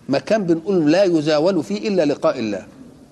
مكان بنقول لا يزاول فيه الا لقاء الله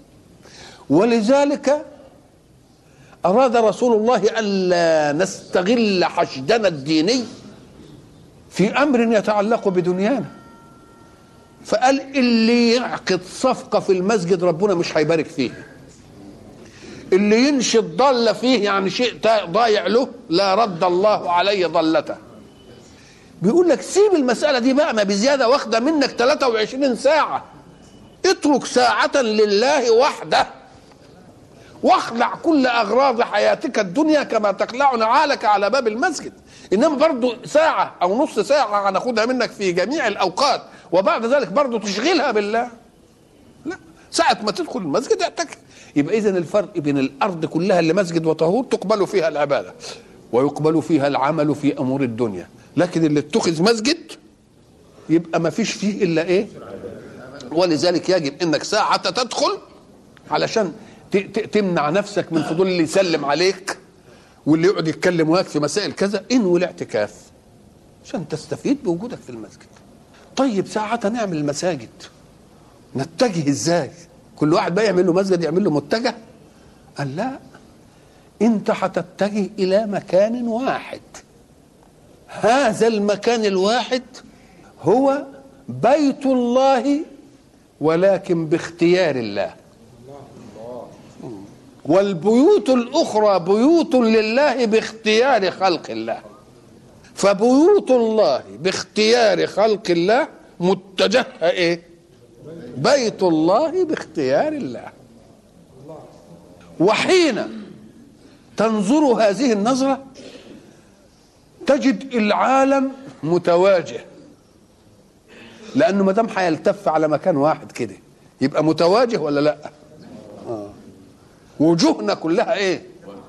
ولذلك اراد رسول الله الا نستغل حشدنا الديني في امر يتعلق بدنيانا فقال اللي يعقد صفقه في المسجد ربنا مش هيبارك فيه اللي ينشد ضل فيه يعني شيء ضايع له لا رد الله عليه ضلته بيقول لك سيب المسألة دي بقى ما بزيادة واخدة منك 23 ساعة اترك ساعة لله وحده واخلع كل أغراض حياتك الدنيا كما تخلع نعالك على باب المسجد إنما برضو ساعة أو نص ساعة هناخدها منك في جميع الأوقات وبعد ذلك برضو تشغلها بالله لا ساعة ما تدخل المسجد اعتكف يبقى إذا الفرق بين الأرض كلها اللي مسجد وطهور تقبل فيها العبادة ويقبل فيها العمل في أمور الدنيا لكن اللي اتخذ مسجد يبقى ما فيش فيه الا ايه ولذلك يجب انك ساعة تدخل علشان تمنع نفسك من فضول اللي يسلم عليك واللي يقعد يتكلم وياك في مسائل كذا انوي الاعتكاف عشان تستفيد بوجودك في المسجد طيب ساعة نعمل المساجد نتجه ازاي كل واحد بقى يعمل له مسجد يعمل له متجه قال لا انت هتتجه الى مكان واحد هذا المكان الواحد هو بيت الله ولكن باختيار الله والبيوت الاخرى بيوت لله باختيار خلق الله فبيوت الله باختيار خلق الله متجهه ايه بيت الله باختيار الله وحين تنظر هذه النظره تجد العالم متواجه لانه ما دام هيلتف على مكان واحد كده يبقى متواجه ولا لا آه. وجوهنا كلها ايه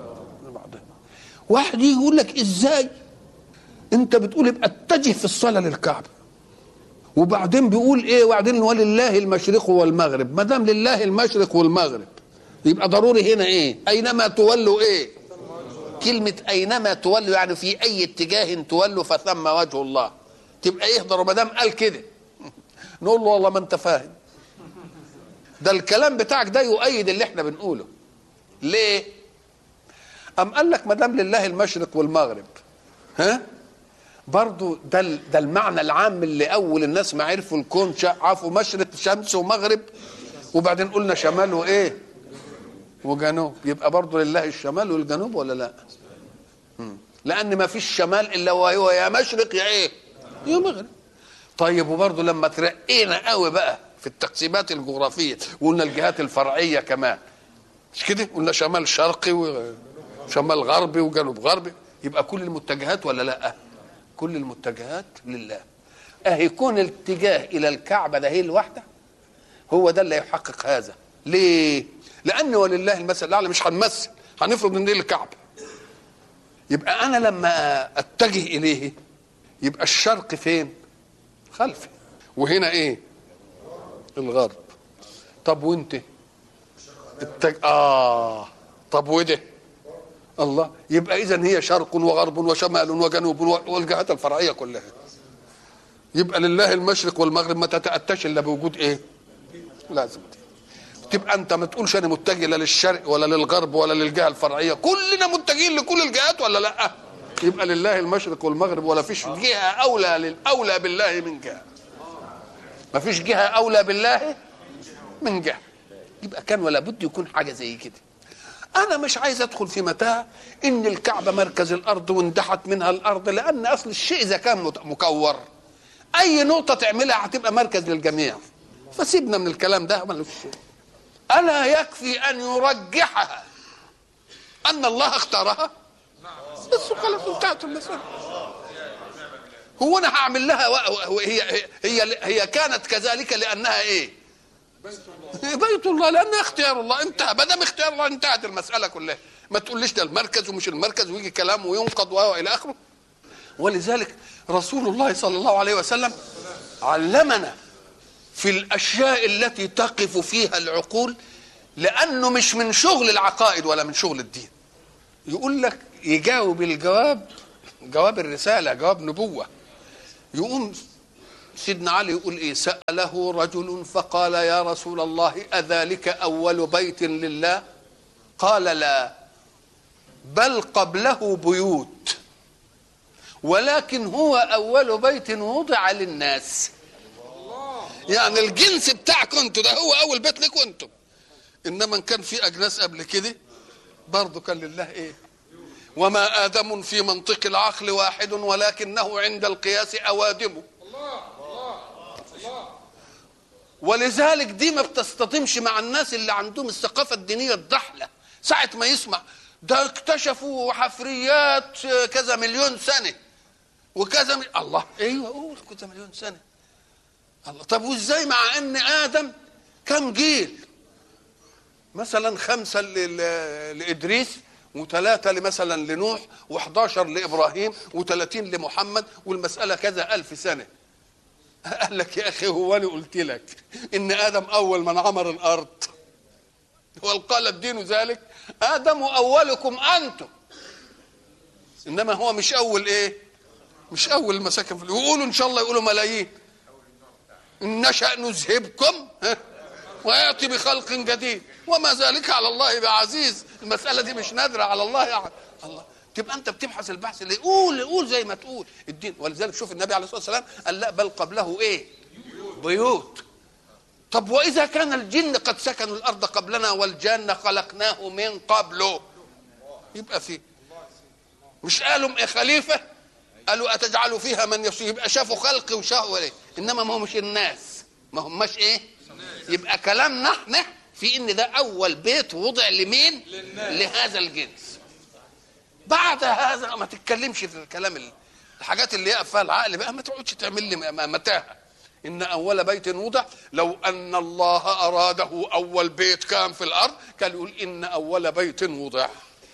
واحد يجي يقول لك ازاي انت بتقول يبقى اتجه في الصلاه للكعبه وبعدين بيقول ايه وبعدين ولله المشرق والمغرب ما دام لله المشرق والمغرب يبقى ضروري هنا ايه اينما تولوا ايه كلمة أينما تولوا يعني في أي اتجاه تولوا فثم وجه الله تبقى يهدر ما دام قال كده نقول له والله ما أنت فاهم ده الكلام بتاعك ده يؤيد اللي احنا بنقوله ليه؟ أم قال لك ما دام لله المشرق والمغرب ها؟ برضو ده ده المعنى العام اللي أول الناس ما عرفوا الكون عرفوا مشرق شمس ومغرب وبعدين قلنا شمال وإيه؟ وجنوب يبقى برضه لله الشمال والجنوب ولا لا مم. لان ما فيش شمال الا وهو يا مشرق يا ايه يا مغرب طيب وبرضه لما ترقينا قوي بقى في التقسيمات الجغرافيه وقلنا الجهات الفرعيه كمان مش كده قلنا شمال شرقي وشمال غربي وجنوب غربي يبقى كل المتجهات ولا لا كل المتجهات لله اهي يكون الاتجاه الى الكعبه ده هي الواحده هو ده اللي يحقق هذا ليه لان ولله المثل الاعلى مش هنمثل هنفرض ان دي الكعبه يبقى انا لما اتجه اليه يبقى الشرق فين خلفي وهنا ايه الغرب طب وانت التج... اه طب وده الله يبقى اذا هي شرق وغرب وشمال وجنوب والجهات الفرعيه كلها يبقى لله المشرق والمغرب ما تتاتاش الا بوجود ايه لازم دي. تبقى انت ما تقولش انا متجه لا للشرق ولا للغرب ولا للجهه الفرعيه كلنا متجهين لكل الجهات ولا لا يبقى لله المشرق والمغرب ولا فيش جهه اولى للاولى بالله من جهه ما فيش جهه اولى بالله من جهه يبقى كان ولا بد يكون حاجه زي كده انا مش عايز ادخل في متاهه ان الكعبه مركز الارض واندحت منها الارض لان اصل الشيء اذا كان مكور اي نقطه تعملها هتبقى مركز للجميع فسيبنا من الكلام ده ملوش ألا يكفي أن يرجحها أن الله اختارها بس خلاص انتهت المسألة هو أنا هعمل لها هي هي هي كانت كذلك لأنها إيه؟ بيت الله لأنها اختيار الله انتهى ما دام اختيار الله انتهت المسألة كلها ما تقوليش ده المركز ومش المركز ويجي كلام وينقض وإلى آخره ولذلك رسول الله صلى الله عليه وسلم علمنا في الاشياء التي تقف فيها العقول لانه مش من شغل العقائد ولا من شغل الدين يقول لك يجاوب الجواب جواب الرساله جواب نبوه يقوم سيدنا علي يقول ايه سأله رجل فقال يا رسول الله أذلك أول بيت لله قال لا بل قبله بيوت ولكن هو أول بيت وضع للناس يعني الجنس بتاعكم انتوا ده هو أول بيت لكم انتوا إنما إن كان في أجناس قبل كده برضه كان لله إيه وما آدم في منطق العقل واحد ولكنه عند القياس أوادمه ولذلك دي ما بتصطدمش مع الناس اللي عندهم الثقافة الدينية الضحلة ساعة ما يسمع ده اكتشفوا حفريات كذا مليون سنة وكذا مل... الله ايوه قول كذا مليون سنة الله طب وازاي مع ان ادم كم جيل مثلا خمسة ل- ل- لإدريس وثلاثة مثلا لنوح و11 لإبراهيم و30 لمحمد والمسألة كذا ألف سنة قال لك يا أخي هو أنا قلت لك إن آدم أول من عمر الأرض وقال الدين ذلك آدم أولكم أنتم إنما هو مش أول إيه مش أول مساكن في يقولوا إن شاء الله يقولوا ملايين إن نشأ نذهبكم ها وياتي بخلق جديد وما ذلك على الله بعزيز المساله دي مش نادره على الله يعني الله تبقى انت بتبحث البحث اللي قول قول زي ما تقول الدين ولذلك شوف النبي عليه الصلاه والسلام قال لا بل قبله ايه بيوت طب واذا كان الجن قد سكنوا الارض قبلنا والجان خلقناه من قبله يبقى في مش قالوا إيه خليفه قالوا اتجعل فيها من يفسد يبقى شافوا خلق وشافوا ايه انما ما هو مش الناس ما هماش ايه يبقى كلامنا احنا في ان ده اول بيت وضع لمين لهذا الجنس بعد هذا ما تتكلمش في الكلام اللي الحاجات اللي يقف فيها العقل بقى ما تقعدش تعمل لي م- متاهه ان اول بيت وضع لو ان الله اراده اول بيت كان في الارض كان يقول ان اول بيت وضع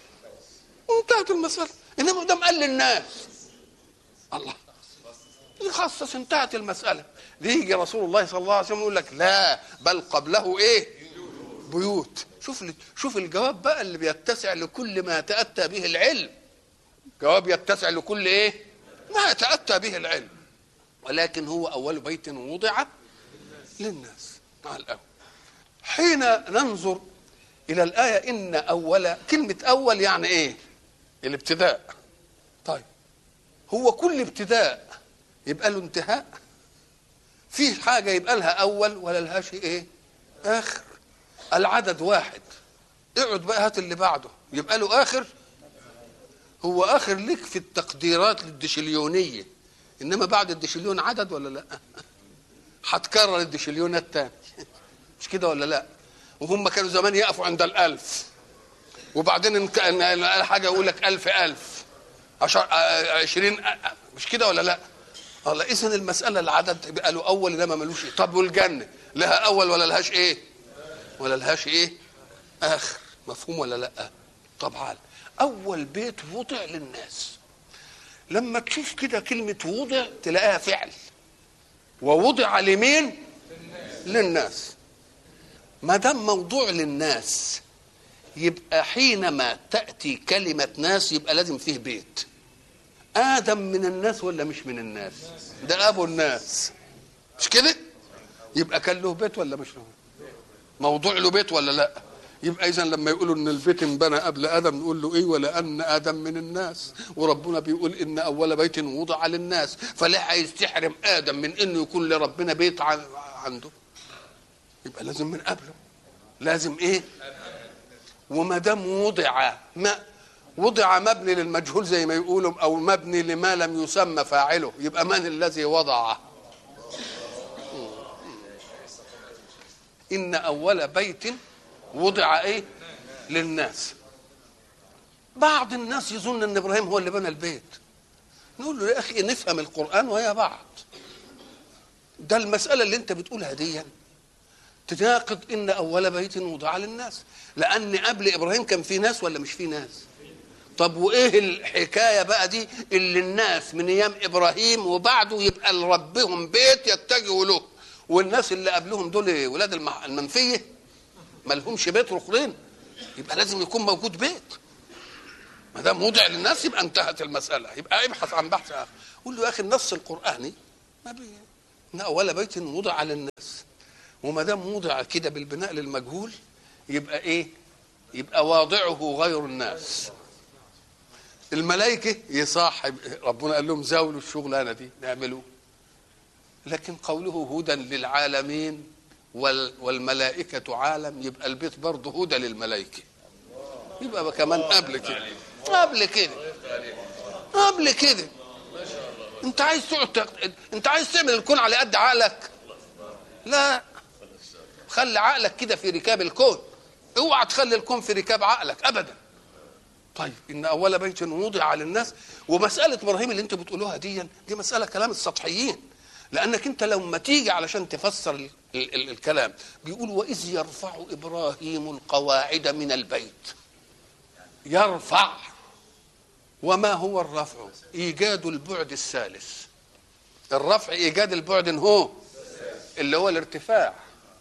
وانتهت المساله انما ده قال للناس الله يخصص انتهت المسألة يجي رسول الله صلى الله عليه وسلم يقول لك لا بل قبله ايه بيوت شوف شوف الجواب بقى اللي بيتسع لكل ما يتأتى به العلم جواب يتسع لكل ايه ما يتأتى به العلم ولكن هو أول بيت وضع للناس مع الأول حين ننظر إلى الآية إن أول كلمة أول يعني إيه الابتداء طيب هو كل ابتداء يبقى له انتهاء في حاجة يبقى لها أول ولا لهاش إيه آخر العدد واحد اقعد بقى هات اللي بعده يبقى له آخر هو آخر لك في التقديرات الدشليونية إنما بعد الدشليون عدد ولا لا هتكرر الدشليون التاني مش كده ولا لا وهم كانوا زمان يقفوا عند الألف وبعدين إن كان حاجة يقول لك ألف ألف عشر آه، عشرين آه، آه، مش كده ولا لا الله اذا المساله العدد يبقى له اول انما ملوش إيه. طب والجنه لها اول ولا لهاش ايه ولا لهاش ايه اخر مفهوم ولا لا طبعا اول بيت وضع للناس لما تشوف كده كلمه وضع تلاقيها فعل ووضع لمين للناس ما دام موضوع للناس يبقى حينما تاتي كلمه ناس يبقى لازم فيه بيت ادم من الناس ولا مش من الناس ده ابو الناس مش كده يبقى كان له بيت ولا مش له موضوع له بيت ولا لا يبقى اذا لما يقولوا ان البيت انبنى قبل ادم نقول له ايه ولان ادم من الناس وربنا بيقول ان اول بيت وضع للناس فلا عايز تحرم ادم من انه يكون لربنا بيت عن- عنده يبقى لازم من قبله لازم ايه وما دام وضع ما وضع مبني للمجهول زي ما يقولوا او مبني لما لم يسمى فاعله يبقى من الذي وضعه ان اول بيت وضع ايه للناس بعض الناس يظن ان ابراهيم هو اللي بنى البيت نقول له يا اخي نفهم القران ويا بعض ده المساله اللي انت بتقولها دي تناقض ان اول بيت وضع للناس لان قبل ابراهيم كان في ناس ولا مش في ناس طب وايه الحكايه بقى دي اللي الناس من ايام ابراهيم وبعده يبقى لربهم بيت يتجهوا له والناس اللي قبلهم دول ولاد المح- المنفيه ما لهمش بيت ركنين يبقى لازم يكون موجود بيت ما دام وضع للناس يبقى انتهت المساله يبقى ابحث عن بحث اخر قول له يا اخي النص القراني ما بي ان اول بيت وضع للناس وما دام وضع كده بالبناء للمجهول يبقى ايه يبقى واضعه غير الناس الملائكة يصاحب ربنا قال لهم زاولوا الشغلانة دي نعملوا لكن قوله هدى للعالمين وال والملائكة عالم يبقى البيت برضه هدى للملائكة يبقى كمان قبل كده قبل كده قبل كده انت عايز تقعد انت عايز تعمل الكون على قد عقلك لا خلي عقلك كده في ركاب الكون اوعى تخلي الكون في ركاب عقلك ابدا طيب ان اول بيت وضع للناس ومساله ابراهيم اللي انتوا بتقولوها دي دي مساله كلام السطحيين لانك انت لما تيجي علشان تفسر ال ال ال الكلام بيقول واذ يرفع ابراهيم القواعد من البيت يرفع وما هو الرفع ايجاد البعد الثالث الرفع ايجاد البعد هو اللي هو الارتفاع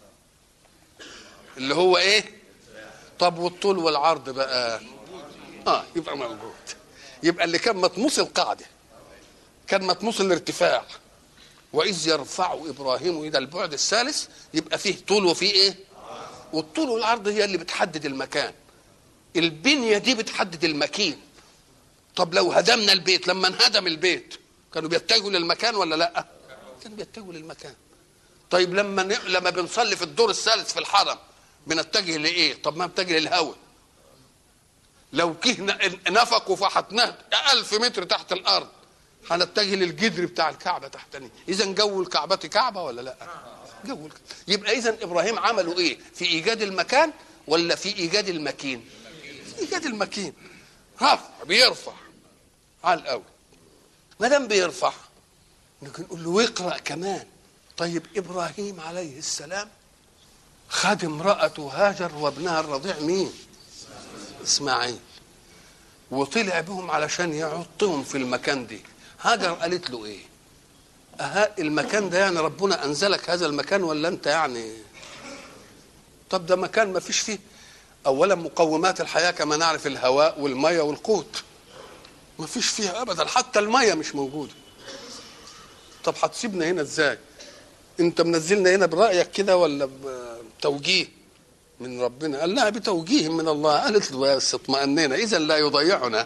اللي هو ايه طب والطول والعرض بقى اه يبقى موجود يبقى اللي كان مطموس القاعده كان مطموس الارتفاع واذ يرفع ابراهيم الى البعد الثالث يبقى فيه طول وفيه ايه والطول والعرض هي اللي بتحدد المكان البنيه دي بتحدد المكين طب لو هدمنا البيت لما انهدم البيت كانوا بيتجهوا للمكان ولا لا كانوا بيتجهوا للمكان طيب لما ن... لما بنصلي في الدور الثالث في الحرم بنتجه لايه طب ما نتجه للهواء لو كهنا نفق وفحتناه ألف متر تحت الأرض هنتجه للجدر بتاع الكعبة تحتني إذا جو الكعبة كعبة ولا لا جو الك... يبقى إذا إبراهيم عملوا إيه في إيجاد المكان ولا في إيجاد المكين في إيجاد المكين رفع بيرفع على الأول ما دام بيرفع نقول له اقرأ كمان طيب إبراهيم عليه السلام خد امرأته هاجر وابنها الرضيع مين اسماعيل وطلع بهم علشان يحطهم في المكان دي هاجر قالت له ايه أها المكان ده يعني ربنا انزلك هذا المكان ولا انت يعني طب ده مكان ما فيش فيه اولا مقومات الحياه كما نعرف الهواء والميه والقوت ما فيش فيها ابدا حتى الميه مش موجوده طب هتسيبنا هنا ازاي انت منزلنا هنا برايك كده ولا بتوجيه من ربنا قال لها بتوجيه من الله قالت له بس اطمأنينا اذا لا يضيعنا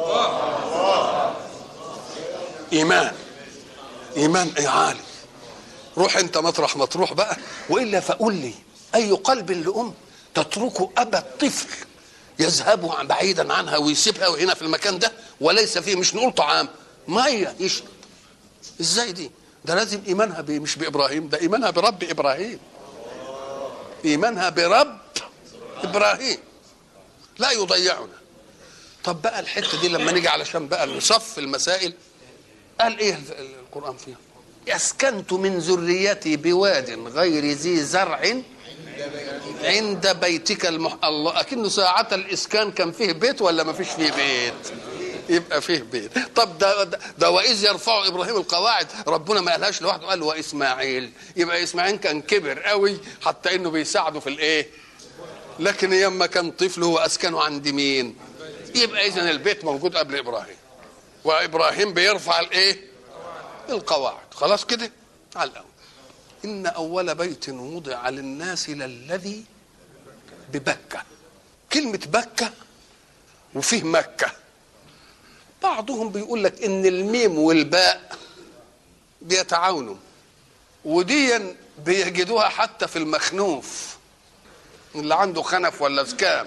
ايمان ايمان اي عالي روح انت مطرح ما تروح بقى والا فقول لي اي قلب لام تترك ابا الطفل يذهب بعيدا عنها ويسيبها وهنا في المكان ده وليس فيه مش نقول طعام ميه يشرب ازاي دي ده لازم ايمانها بي مش بابراهيم ده ايمانها برب ابراهيم ايمانها برب ابراهيم لا يضيعنا طب بقى الحته دي لما نيجي علشان بقى نصف المسائل قال ايه القران فيها اسكنت من ذريتي بواد غير ذي زرع عند بيتك المح... الله اكنه ساعة الاسكان كان فيه بيت ولا ما فيش فيه بيت يبقى فيه بيت طب ده ده, ده واذ يرفع ابراهيم القواعد ربنا ما قالهاش لوحده قال واسماعيل يبقى اسماعيل كان كبر قوي حتى انه بيساعده في الايه لكن ايام ما كان طفل هو اسكنه عند مين يبقى اذا البيت موجود قبل ابراهيم وابراهيم بيرفع الايه القواعد خلاص كده على الاول ان اول بيت وضع للناس للذي ببكه كلمه بكه وفيه مكه بعضهم بيقول لك ان الميم والباء بيتعاونوا وديا بيجدوها حتى في المخنوف اللي عنده خنف ولا زكام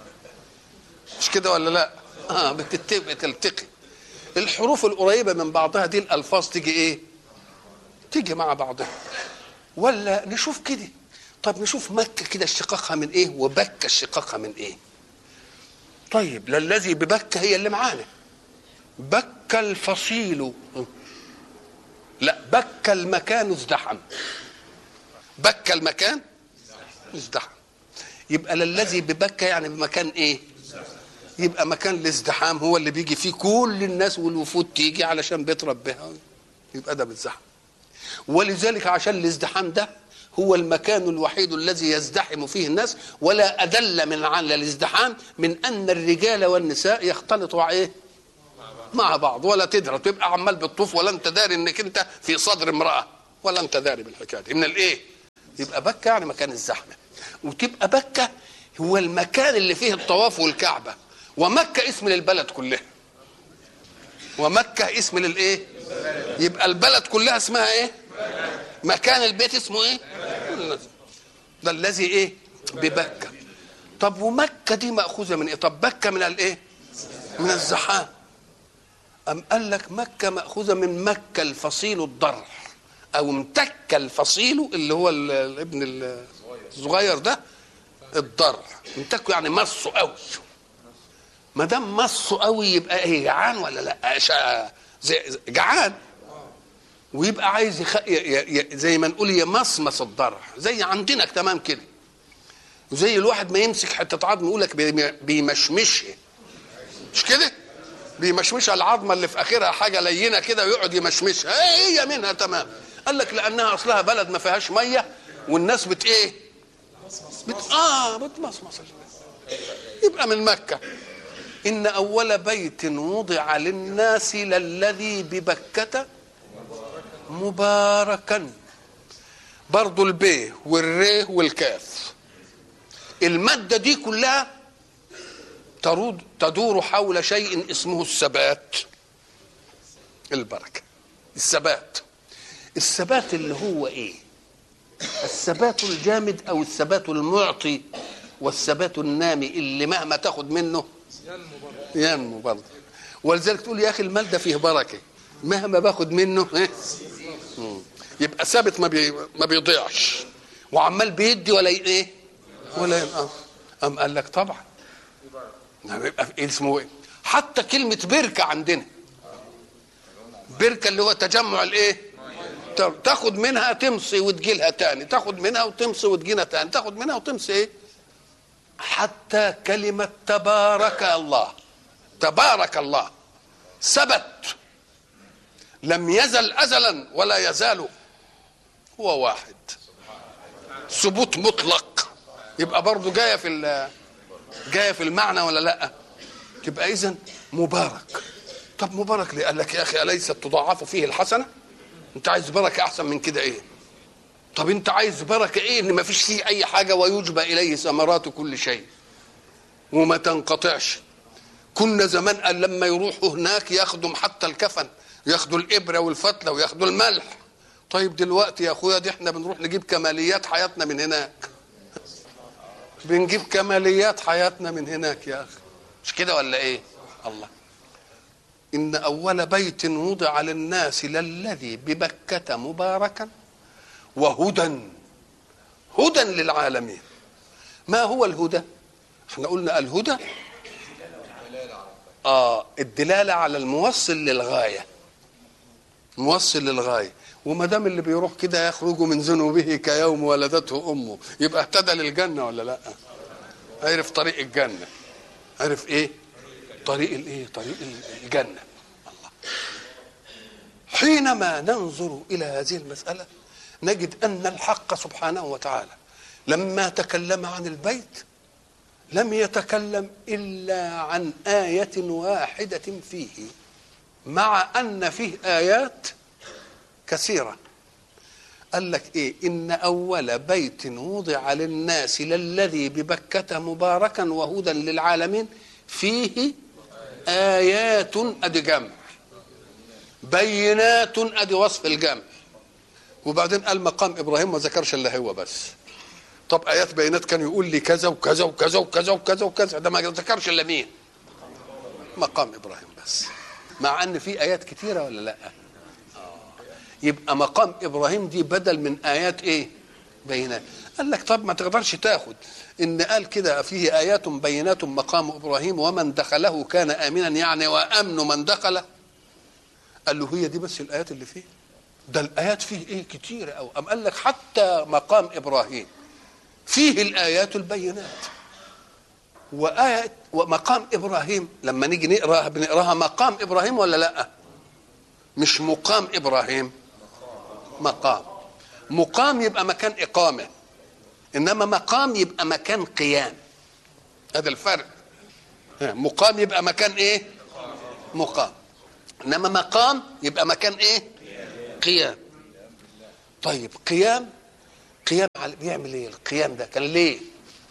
مش كده ولا لا اه بتلتقي الحروف القريبه من بعضها دي الالفاظ تيجي ايه تيجي مع بعضها ولا نشوف كده طب نشوف مكه كده اشتقاقها من ايه وبكه اشتقاقها من ايه طيب للذي ببكه هي اللي معانا بك الفصيل لا بك المكان ازدحم بك المكان ازدحم يبقى للذي ببكه يعني بمكان ايه يبقى مكان الازدحام هو اللي بيجي فيه كل الناس والوفود تيجي علشان بيت ربها يبقى ده بيتزحم ولذلك عشان الازدحام ده هو المكان الوحيد الذي يزدحم فيه الناس ولا أدل من على الازدحام من أن الرجال والنساء يختلطوا ايه مع بعض ولا تدرى تبقى عمال بتطوف ولا انت داري انك انت في صدر امرأة ولا انت داري بالحكايه دي من الايه يبقى بكه يعني مكان الزحمه وتبقى بكه هو المكان اللي فيه الطواف والكعبه ومكه اسم للبلد كلها ومكه اسم للايه يبقى البلد كلها اسمها ايه مكان البيت اسمه ايه ده الذي ايه ببكه طب ومكه دي ماخوذه من ايه طب بكه من الايه من الزحام أم قال لك مكة مأخوذة من مكة الفصيل الضر أو امتك الفصيل اللي هو ال- الابن الصغير ده الضر امتكه يعني مصه قوي ما دام مصه قوي يبقى ايه جعان ولا لا شا- زي زي- جعان ويبقى عايز يخ... ي... ي... ي... زي ما نقول يمصمص الضرع زي عندنا تمام كده وزي الواحد ما يمسك حته عظم يقول لك بي- بيمشمشها مش كده بيمشمشها العظمه اللي في اخرها حاجه لينه كده ويقعد يمشمشها هي منها تمام قال لك لانها اصلها بلد ما فيهاش ميه والناس بت ايه بت اه بتمصمص يبقى من مكه ان اول بيت وضع للناس للذي ببكه مباركا برضو البي والري والكاف الماده دي كلها ترود تدور حول شيء اسمه الثبات البركه الثبات الثبات اللي هو ايه الثبات الجامد او الثبات المعطي والثبات النامي اللي مهما تاخد منه ينمو برضه ولذلك تقول يا اخي المال ده فيه بركه مهما باخد منه إيه؟ مم. يبقى ثابت ما بي ما بيضيعش وعمال بيدي ولا ي- ايه ولا ينقص ام قال لك طبعا نعم يبقى إيه اسمه ايه حتى كلمه بركه عندنا بركه اللي هو تجمع الايه تا- تاخد منها تمصي وتجيلها تاني تاخد منها وتمصي وتجينا تاني تاخد منها وتمصي ايه حتى كلمة تبارك الله تبارك الله ثبت لم يزل أزلا ولا يزال هو واحد ثبوت مطلق يبقى برضه جاية في ال- جاية في المعنى ولا لا تبقى إذا مبارك طب مبارك ليه قال لك يا أخي أليست تضاعف فيه الحسنة أنت عايز بركة أحسن من كده إيه طب انت عايز بركه ايه ان ما فيش فيه اي حاجه ويجبى اليه ثمرات كل شيء وما تنقطعش كنا زمان قال لما يروحوا هناك ياخدوا حتى الكفن ياخدوا الابره والفتله وياخدوا الملح طيب دلوقتي يا اخويا دي احنا بنروح نجيب كماليات حياتنا من هناك بنجيب كماليات حياتنا من هناك يا اخي مش كده ولا ايه الله ان اول بيت وضع للناس للذي ببكه مباركا وهدى هدى للعالمين ما هو الهدى احنا قلنا الهدى اه الدلاله على الموصل للغايه موصل للغايه وما دام اللي بيروح كده يخرج من ذنوبه كيوم ولدته امه يبقى اهتدى للجنه ولا لا عرف طريق الجنه عرف ايه طريق الايه طريق الجنه الله حينما ننظر الى هذه المساله نجد ان الحق سبحانه وتعالى لما تكلم عن البيت لم يتكلم الا عن ايه واحده فيه مع ان فيه ايات كثيره قال لك ايه ان اول بيت وضع للناس للذي ببكه مباركا وهدى للعالمين فيه ايات ادي جمع بينات ادي وصف الجمع وبعدين قال مقام ابراهيم ما ذكرش الا هو بس طب ايات بينات كان يقول لي كذا وكذا وكذا وكذا وكذا وكذا ده ما ذكرش الا مين مقام ابراهيم بس مع ان في ايات كتيره ولا لا آه. يبقى مقام ابراهيم دي بدل من ايات ايه بينات قال لك طب ما تقدرش تاخد ان قال كده فيه ايات بينات مقام ابراهيم ومن دخله كان امنا يعني وامن من دخله قال له هي دي بس الايات اللي فيه ده الايات فيه ايه كتير او ام قال لك حتى مقام ابراهيم فيه الايات البينات وآية ومقام ابراهيم لما نيجي نقراها بنقراها مقام ابراهيم ولا لا مش مقام ابراهيم مقام مقام يبقى مكان اقامه انما مقام يبقى مكان قيام هذا الفرق ها، مقام يبقى مكان ايه مقام انما مقام يبقى مكان ايه قيام طيب قيام قيام على بيعمل ايه القيام ده كان ليه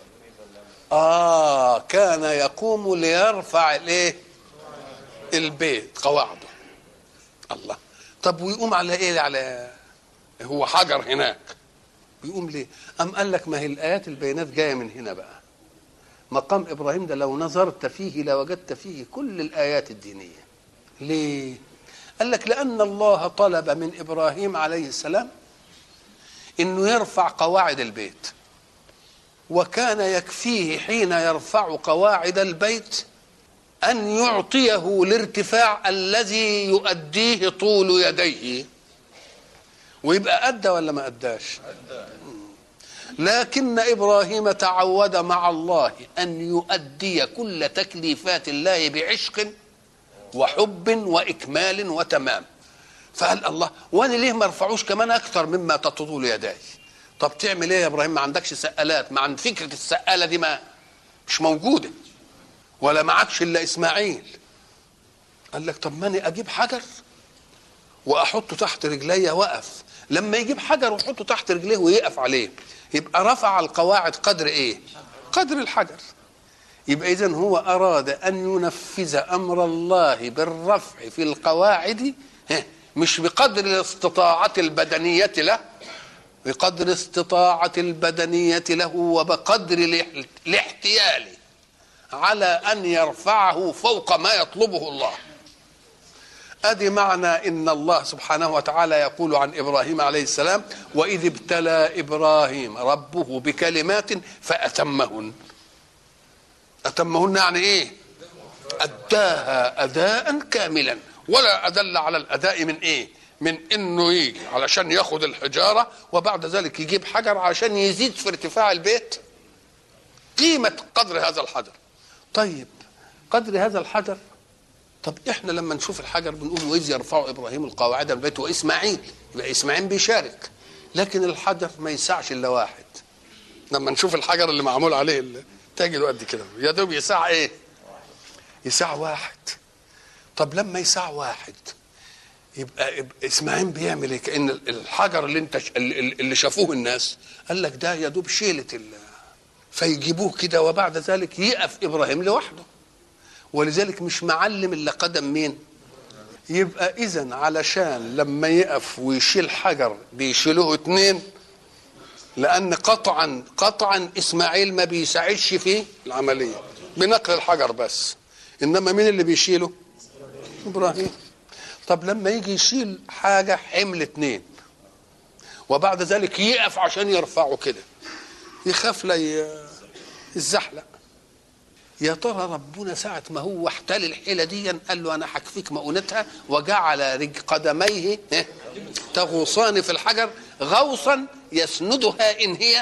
اه كان يقوم ليرفع الايه البيت قواعده الله طب ويقوم على ايه على هو حجر هناك بيقوم ليه ام قال لك ما هي الايات البينات جايه من هنا بقى مقام ابراهيم ده لو نظرت فيه لوجدت فيه كل الايات الدينيه ليه قال لك لان الله طلب من ابراهيم عليه السلام انه يرفع قواعد البيت وكان يكفيه حين يرفع قواعد البيت ان يعطيه الارتفاع الذي يؤديه طول يديه ويبقى ادى ولا ما اداش لكن ابراهيم تعود مع الله ان يؤدي كل تكليفات الله بعشق وحب واكمال وتمام فقال الله وانا ليه ما ارفعوش كمان اكثر مما تطول يداي طب تعمل ايه يا ابراهيم ما عندكش سقالات ما عند فكره السقاله دي ما مش موجوده ولا معكش الا اسماعيل قال لك طب ماني اجيب حجر واحطه تحت رجلي واقف لما يجيب حجر ويحطه تحت رجليه ويقف عليه يبقى رفع القواعد قدر ايه قدر الحجر يبقى اذا هو اراد ان ينفذ امر الله بالرفع في القواعد مش بقدر الاستطاعة البدنية له بقدر استطاعة البدنية له وبقدر الاحتيال على أن يرفعه فوق ما يطلبه الله ادي معنى ان الله سبحانه وتعالى يقول عن ابراهيم عليه السلام واذ ابتلى ابراهيم ربه بكلمات فاتمهن اتمهن يعني ايه اداها اداء كاملا ولا ادل على الاداء من ايه من انه يجي علشان ياخد الحجاره وبعد ذلك يجيب حجر عشان يزيد في ارتفاع البيت قيمه قدر هذا الحجر طيب قدر هذا الحجر طب احنا لما نشوف الحجر بنقول واذ يرفع ابراهيم القواعد البيت واسماعيل يبقى اسماعيل بيشارك لكن الحجر ما يسعش الا واحد لما نشوف الحجر اللي معمول عليه تجده قد كده يا دوب يسع ايه يسع واحد طب لما يسع واحد يبقى, يبقى اسماعيل بيعمل ايه كان الحجر اللي انت اللي شافوه الناس قال لك ده يا دوب شيله فيجيبوه كده وبعد ذلك يقف ابراهيم لوحده ولذلك مش معلم الا قدم مين يبقى اذا علشان لما يقف ويشيل حجر بيشيلوه اتنين لان قطعا قطعا اسماعيل ما بيساعدش في العمليه بنقل الحجر بس انما مين اللي بيشيله ابراهيم طب لما يجي يشيل حاجه حمل اتنين وبعد ذلك يقف عشان يرفعه كده يخاف لا يزحلق يا ترى ربنا ساعة ما هو احتل الحيلة دي قال له أنا هكفيك مؤونتها وجعل رج قدميه تغوصان في الحجر غوصا يسندها إن هي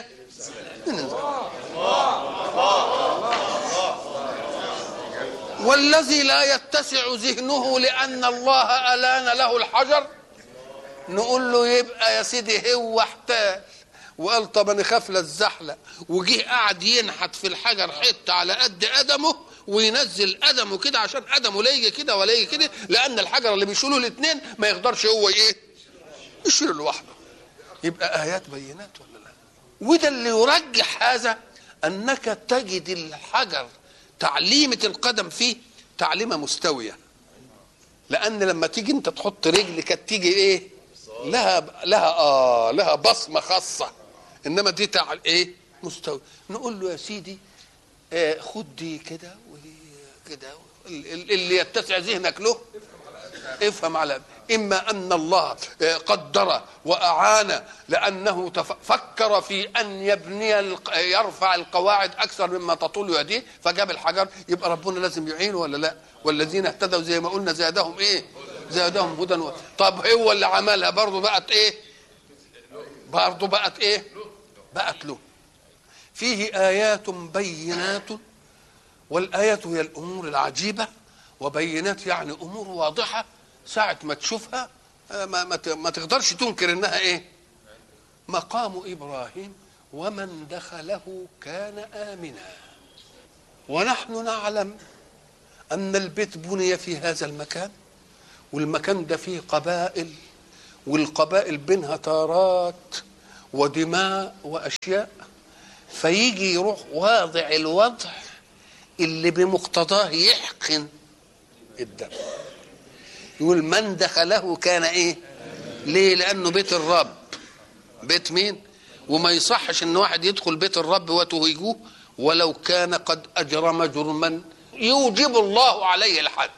والذي لا يتسع ذهنه لأن الله ألان له الحجر نقول له يبقى يا سيدي هو احتال وقال طب انا خاف الزحلق وجه قعد ينحت في الحجر حته على قد قدمه وينزل قدمه كده عشان قدمه لا يجي كده ولا يجي كده لان الحجر اللي بيشيله الاثنين ما يقدرش هو ايه يشيله لوحده يبقى ايات بينات ولا لا وده اللي يرجح هذا انك تجد الحجر تعليمه القدم فيه تعليمه مستويه لان لما تيجي انت تحط رجلك تيجي ايه لها لها اه لها بصمه خاصه انما دي تاع ايه مستوى نقول له يا سيدي آه خد دي كده ودي كده اللي يتسع ذهنك له افهم على اما ان الله قدر واعان لانه فكر في ان يبني يرفع القواعد اكثر مما تطول يديه فجاب الحجر يبقى ربنا لازم يعينه ولا لا والذين اهتدوا زي ما قلنا زادهم ايه زادهم هدى و... طب هو اللي عملها برضه بقت ايه برضه بقت ايه بقت له فيه ايات بينات والايات هي الامور العجيبه وبينات يعني امور واضحه ساعه ما تشوفها ما, ما, ما تقدرش تنكر انها ايه مقام ابراهيم ومن دخله كان امنا ونحن نعلم ان البيت بني في هذا المكان والمكان ده فيه قبائل والقبائل بينها تارات ودماء واشياء فيجي يروح واضع الوضع اللي بمقتضاه يحقن الدم يقول من دخله كان ايه ليه لانه بيت الرب بيت مين وما يصحش ان واحد يدخل بيت الرب وتهيجوه ولو كان قد اجرم جرما يوجب الله عليه الحد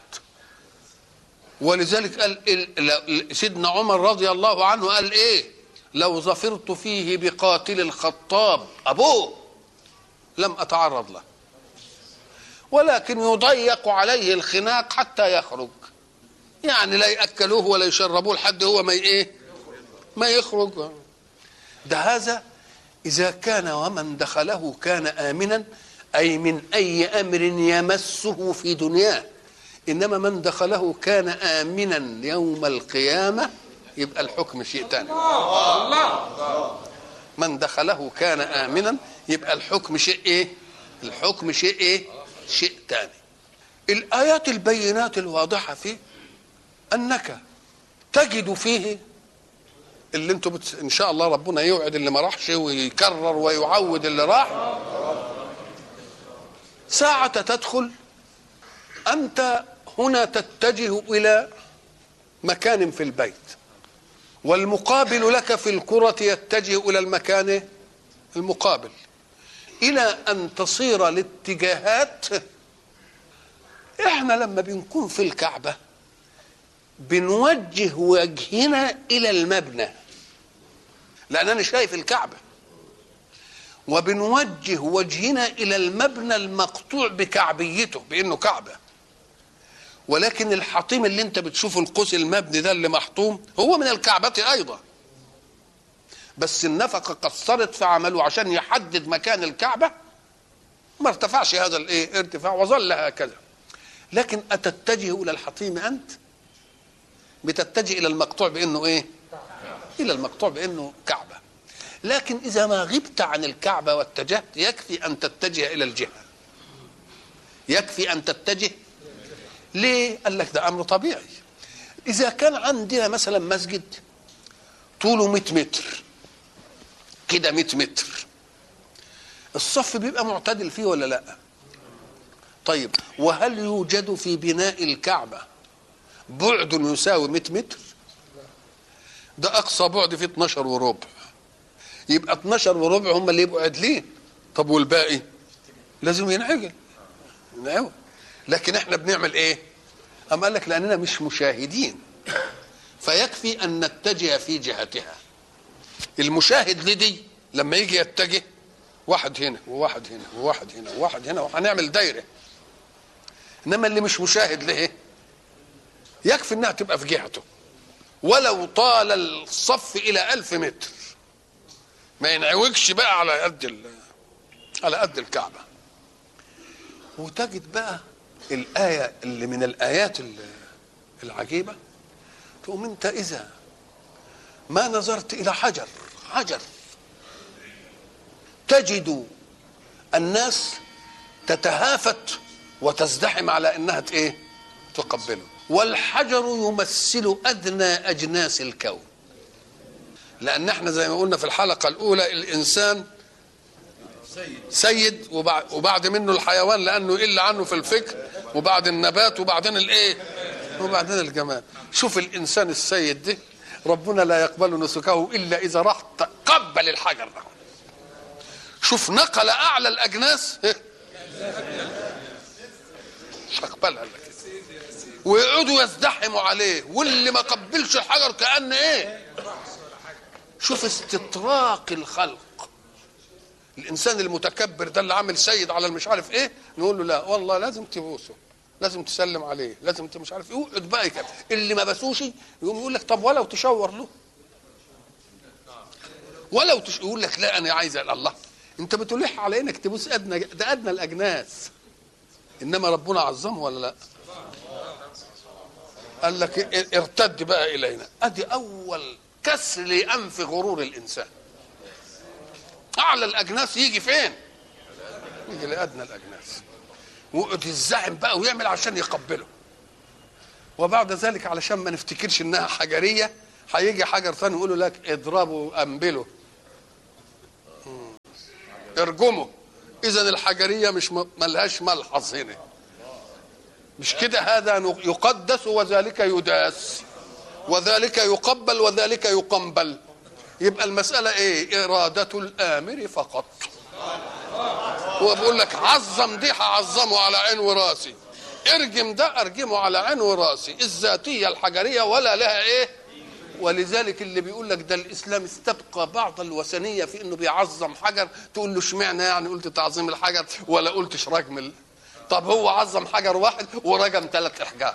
ولذلك قال سيدنا عمر رضي الله عنه قال ايه لو ظفرت فيه بقاتل الخطاب ابوه لم اتعرض له ولكن يضيق عليه الخناق حتى يخرج يعني لا ياكلوه ولا يشربوه لحد هو ما ايه ما يخرج ده هذا اذا كان ومن دخله كان امنا اي من اي امر يمسه في دنياه انما من دخله كان امنا يوم القيامه يبقى الحكم شيء ثاني من دخله كان امنا يبقى الحكم شيء ايه الحكم شيء ايه شيء ثاني الايات البينات الواضحه فيه انك تجد فيه اللي انتم بت... ان شاء الله ربنا يوعد اللي ما راحش ويكرر ويعود اللي راح ساعة تدخل أنت هنا تتجه إلى مكان في البيت والمقابل لك في الكرة يتجه إلى المكان المقابل إلى أن تصير الاتجاهات إحنا لما بنكون في الكعبة بنوجه وجهنا إلى المبنى لأنني شايف الكعبة وبنوجه وجهنا إلى المبنى المقطوع بكعبيته بأنه كعبة ولكن الحطيم اللي انت بتشوفه القوس المبني ده اللي محطوم هو من الكعبة أيضا بس النفقة قصرت في عمله عشان يحدد مكان الكعبة ما ارتفعش هذا الايه ارتفاع وظل هكذا لكن أتتجه إلى الحطيم أنت بتتجه إلى المقطوع بأنه إيه إلى المقطوع بأنه كعبة لكن إذا ما غبت عن الكعبة واتجهت يكفي أن تتجه إلى الجهة يكفي أن تتجه ليه؟ قال لك ده أمر طبيعي إذا كان عندنا مثلا مسجد طوله 100 متر كده 100 متر الصف بيبقى معتدل فيه ولا لا طيب وهل يوجد في بناء الكعبة بعد يساوي 100 متر ده أقصى بعد فيه 12 وربع يبقى 12 وربع هم اللي يبقوا عدلين طب والباقي لازم ينعجل ينعجل لكن احنا بنعمل ايه أم قال لك لأننا مش مشاهدين فيكفي أن نتجه في جهتها المشاهد لدي لما يجي يتجه واحد هنا وواحد هنا وواحد هنا وواحد هنا وهنعمل دايرة إنما اللي مش مشاهد له يكفي إنها تبقى في جهته ولو طال الصف إلى ألف متر ما ينعوجش بقى على قد على قد الكعبة وتجد بقى الآية اللي من الآيات العجيبة تقوم أنت إذا ما نظرت إلى حجر حجر تجد الناس تتهافت وتزدحم على انها ايه تقبله والحجر يمثل ادنى اجناس الكون لان احنا زي ما قلنا في الحلقه الاولى الانسان سيد وبعد منه الحيوان لانه يقل عنه في الفكر وبعد النبات وبعدين الايه وبعدين الجمال شوف الانسان السيد ده ربنا لا يقبل نسكه الا اذا راح تقبل الحجر ده شوف نقل اعلى الاجناس مش هقبلها لك ويقعدوا يزدحموا عليه واللي ما قبلش الحجر كان ايه شوف استطراق الخلق الانسان المتكبر ده اللي عامل سيد على المش عارف ايه نقول له لا والله لازم تبوسه لازم تسلم عليه لازم انت مش عارف يقعد بقى كده اللي ما بسوش يقوم يقول لك طب ولو تشاور له ولو تش... يقول لك لا انا عايز الله انت بتلح على انك تبوس ادنى ده ادنى الاجناس انما ربنا عظمه ولا لا قال لك ارتد بقى الينا ادي اول كسر لانف غرور الانسان اعلى الاجناس يجي فين يجي لادنى الاجناس ويقعد يزعم بقى ويعمل عشان يقبله وبعد ذلك علشان ما نفتكرش انها حجريه هيجي حجر ثاني يقولوا لك اضربوا انبله مم. ارجمه اذا الحجريه مش م- ملهاش ملحظ هنا مش كده هذا ن- يقدس وذلك يداس وذلك يقبل وذلك يقنبل يبقى المسألة ايه إرادة الآمر فقط هو بيقول لك عظم دي هعظمه على عين وراسي ارجم ده ارجمه على عين وراسي الذاتية الحجرية ولا لها ايه ولذلك اللي بيقول لك ده الاسلام استبقى بعض الوثنيه في انه بيعظم حجر تقول له اشمعنى يعني قلت تعظيم الحجر ولا قلتش رجم ال... طب هو عظم حجر واحد ورجم ثلاث احجار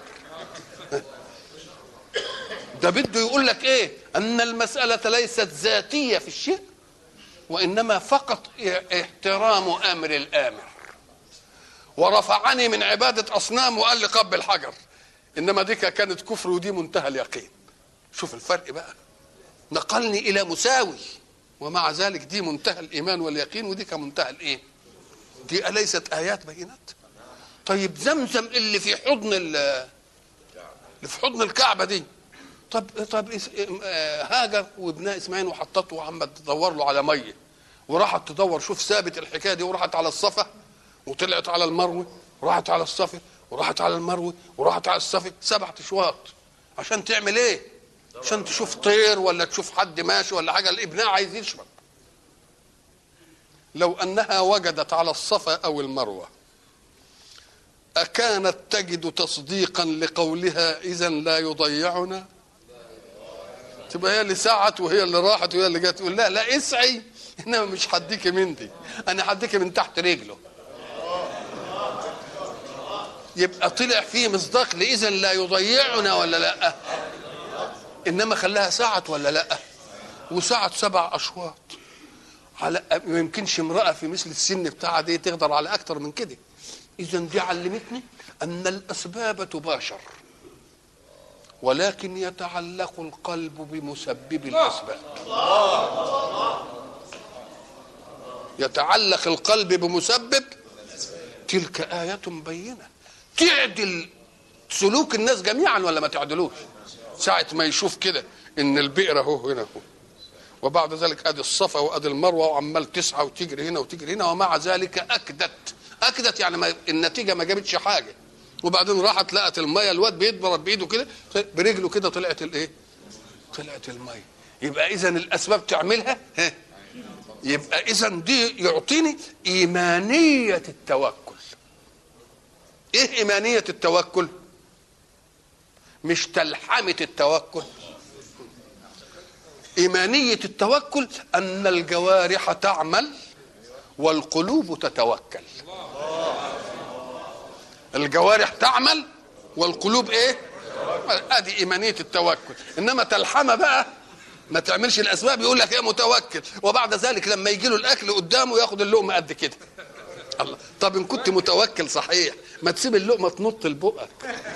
ده بده يقول لك ايه ان المساله ليست ذاتيه في الشيء وانما فقط احترام امر الامر ورفعني من عباده اصنام وقال لي قبل حجر انما دي كانت كفر ودي منتهى اليقين شوف الفرق بقى نقلني الى مساوي ومع ذلك دي منتهى الايمان واليقين ودي كمنتهى الايه دي اليست ايات بينات طيب زمزم اللي في حضن ال- اللي في حضن الكعبه دي طب طب إس- آه، هاجر وابنها اسماعيل وحطته وعمت تدور له على ميه وراحت تدور شوف ثابت الحكايه دي وراحت على الصفا وطلعت على المروه وراحت على الصفا وراحت على المروه وراحت على الصفا سبعة اشواط عشان تعمل ايه؟ عشان تشوف طير ولا تشوف حد ماشي ولا حاجه الابناء عايز يشرب لو انها وجدت على الصفا او المروه اكانت تجد تصديقا لقولها اذا لا يضيعنا تبقى هي اللي سعت وهي اللي راحت وهي اللي جت تقول لا لا اسعي انما مش هديكي من دي انا هديكي من تحت رجله يبقى طلع فيه مصداق لاذا لا يضيعنا ولا لا انما خلاها ساعت ولا لا وساعت سبع اشواط على ما يمكنش امراه في مثل السن بتاعها دي تقدر على اكتر من كده اذا دي علمتني ان الاسباب تباشر ولكن يتعلق القلب بمسبب الاسباب يتعلق القلب بمسبب تلك آية بينة تعدل سلوك الناس جميعا ولا ما تعدلوش ساعة ما يشوف كده ان البئر اهو هنا اهو وبعد ذلك ادي الصفا وادي المروه وعمال تسعى وتجري هنا وتجري هنا ومع ذلك اكدت اكدت يعني ما النتيجه ما جابتش حاجه وبعدين راحت لقت الميه الواد بيضرب بايده كده برجله كده طلعت الايه؟ طلعت الميه يبقى اذا الاسباب تعملها ها يبقى اذا دي يعطيني ايمانيه التوكل ايه ايمانيه التوكل مش تلحمه التوكل ايمانيه التوكل ان الجوارح تعمل والقلوب تتوكل الجوارح تعمل والقلوب ايه ادي ايمانيه التوكل انما تلحمه بقى ما تعملش الاسباب يقول لك ايه متوكل وبعد ذلك لما يجي له الاكل قدامه ياخد اللقمه قد كده الله طب ان كنت متوكل صحيح ما تسيب اللقمه تنط لبقك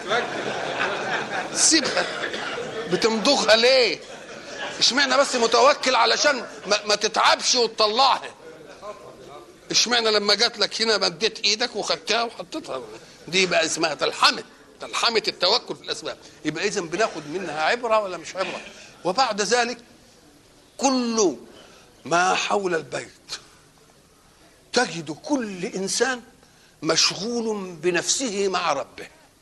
سيبها بتمضغها ليه اشمعنى بس متوكل علشان ما, ما تتعبش وتطلعها اشمعنى لما جات لك هنا مديت ايدك وخدتها وحطيتها دي بقى اسمها تلحمه تلحمه التوكل في الاسباب يبقى اذا بناخد منها عبره ولا مش عبره وبعد ذلك كل ما حول البيت تجد كل انسان مشغول بنفسه مع ربه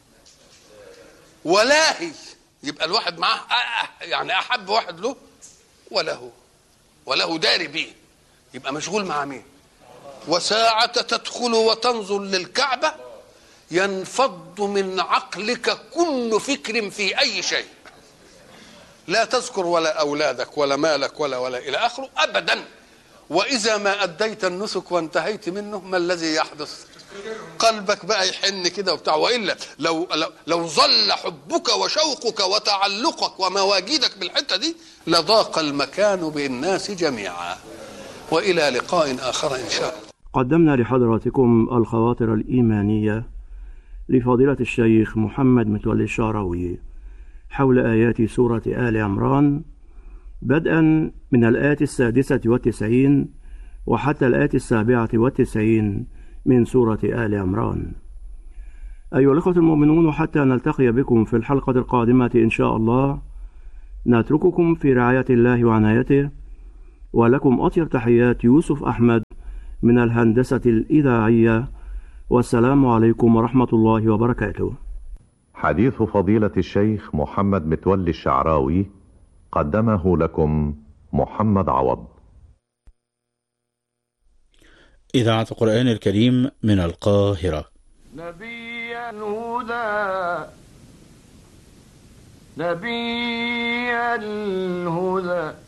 ولاهي يبقى الواحد معاه أ- يعني احب واحد له وله وله داري بيه يبقى مشغول مع مين وساعة تدخل وتنظر للكعبة ينفض من عقلك كل فكر في أي شيء لا تذكر ولا أولادك ولا مالك ولا ولا إلى آخره أبدا وإذا ما أديت النسك وانتهيت منه ما الذي يحدث قلبك بقى يحن كده وبتاع والا لو لو, لو ظل حبك وشوقك وتعلقك ومواجدك بالحته دي لضاق المكان بالناس جميعا والى لقاء اخر ان شاء الله قدمنا لحضراتكم الخواطر الإيمانية لفضيلة الشيخ محمد متولي الشعراوي حول آيات سورة آل عمران بدءا من الآية السادسة والتسعين وحتى الآية السابعة والتسعين من سورة آل عمران أيها الأخوة المؤمنون وحتى نلتقي بكم في الحلقة القادمة إن شاء الله نترككم في رعاية الله وعنايته ولكم أطيب تحيات يوسف أحمد من الهندسة الإذاعية والسلام عليكم ورحمة الله وبركاته حديث فضيلة الشيخ محمد متولي الشعراوي قدمه لكم محمد عوض إذاعة القرآن الكريم من القاهرة نبي الهدى نبي الهدى